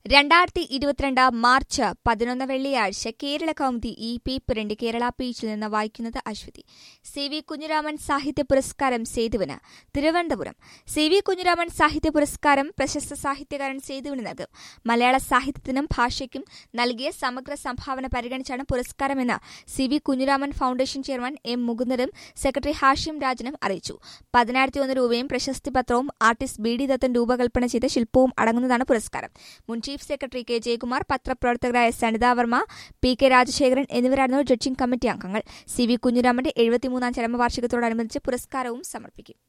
രണ്ടായിരത്തി ഇരുപത്തിരണ്ട് മാർച്ച് പതിനൊന്ന് വെള്ളിയാഴ്ച കേരള കൗമുദി ഈ പേപ്പറിന്റെ കേരള പേജിൽ നിന്ന് വായിക്കുന്നത് അശ്വതി സി വി കുഞ്ഞിരാമൻ സാഹിത്യ പുരസ്കാരം സേതുവിന് തിരുവനന്തപുരം സി വി കുഞ്ഞിരാമൻ സാഹിത്യ പുരസ്കാരം പ്രശസ്ത സാഹിത്യകാരൻ സേതുവിന് നൽകും മലയാള സാഹിത്യത്തിനും ഭാഷയ്ക്കും നൽകിയ സമഗ്ര സംഭാവന പരിഗണിച്ചാണ് പുരസ്കാരമെന്ന് C V Kunhiraman foundation chairman M മുകുന്ദനും സെക്രട്ടറി ഹാഷ്യം രാജനും അറിയിച്ചു പതിനായിരത്തി ഒന്ന് രൂപയും പ്രശസ്തി പത്രവും ആർട്ടിസ്റ്റ് ബി ഡി ദത്തൻ രൂപകൽപ്പന ചെയ്ത ശില്പവും അടങ്ങുന്നതാണ് പുരസ്കാരം മുൻ ചീഫ് സെക്രട്ടറി കെ ജയകുമാർ പത്രപ്രവർത്തകരായ സനിത വർമ്മ പി കെ രാജശേഖരൻ എന്നിവരായിരുന്നു ജഡ്ജിംഗ് കമ്മിറ്റി അംഗങ്ങൾ സി വി കുഞ്ഞിരാമന്റെ എഴുപത്തിമൂന്നാം ചരമവാർഷികത്തോടനുബന്ധിച്ച് പുരസ്കാരവും സമർപ്പിക്കും